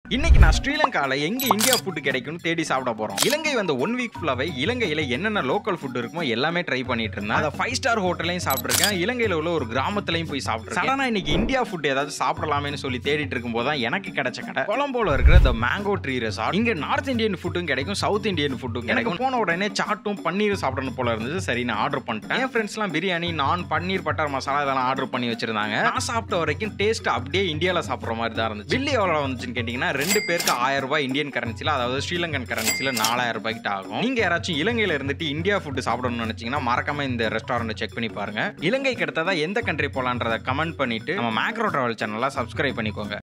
இன்னைக்கு நான் ஸ்ரீலங்கால எங்க இந்தியா ஃபுட் கிடைக்கும்னு தேடி சாப்பிட போறோம் இலங்கை வந்த ஒன் வீக் ஃபுல்லாவே இலங்கையில என்னென்ன லோக்கல் ஃபுட் இருக்குமோ எல்லாமே ட்ரை பண்ணிட்டு இருந்தேன் அதை ஃபைவ் ஸ்டார் ஹோட்டலையும் சாப்பிட்டுருக்கேன் இலங்கையில உள்ள ஒரு கிராமத்துலயும் போய் சாப்பிட்டுருக்கேன் சடனா இன்னைக்கு இந்தியா ஃபுட் ஏதாவது சாப்பிடலாமேன்னு சொல்லி தேடிட்டு இருக்கும்போது தான் எனக்கு கிடைச்ச கடை கொலம்போல இருக்கிற த மேங்கோ ட்ரீ ரெசார்ட் இங்க நார்த் இந்தியன் ஃபுட்டும் கிடைக்கும் சவுத் இந்தியன் ஃபுட்டும் கிடைக்கும் போன உடனே சாட்டும் பன்னீர் சாப்பிடணும் போல இருந்துச்சு சரி நான் ஆர்டர் பண்ணிட்டேன் என் ஃப்ரெண்ட்ஸ்லாம் பிரியாணி நான் பன்னீர் பட்டர் மசாலா இதெல்லாம் ஆர்டர் பண்ணி வச்சிருந்தாங்க நான் சாப்பிட்ட வரைக்கும் டேஸ்ட் அப்படியே இந்தியாவில் சாப்பிட்ற மாதிரி தான் இருந்துச்சு பில்லு எவ்வளோ வந்துச்சுன்னு கேட்டிங்கன்னா ரெண்டு பேருக்கு ஆயிரம் ரூபாய் இந்தியன் கரன்சியில் அதாவது ஸ்ரீலங்கன் கரன்சியில் நாலாயிரம் ரூபாய்க்கிட்ட ஆகும் நீங்கள் யாராச்சும் இலங்கையில் இருந்துட்டு இந்தியா ஃபுட் சாப்பிடணும்னு நினச்சிங்கன்னா மறக்காம இந்த ரெஸ்டாரண்ட் செக் பண்ணி பாருங்க இலங்கைக்கு அடுத்ததா எந்த கண்ட்ரி போலான்றதை கமெண்ட் பண்ணிட்டு நம்ம மேக்ரோ டிராவல் சேனலை சப்ஸ்கிரைப் பண்ணிக்கோங்க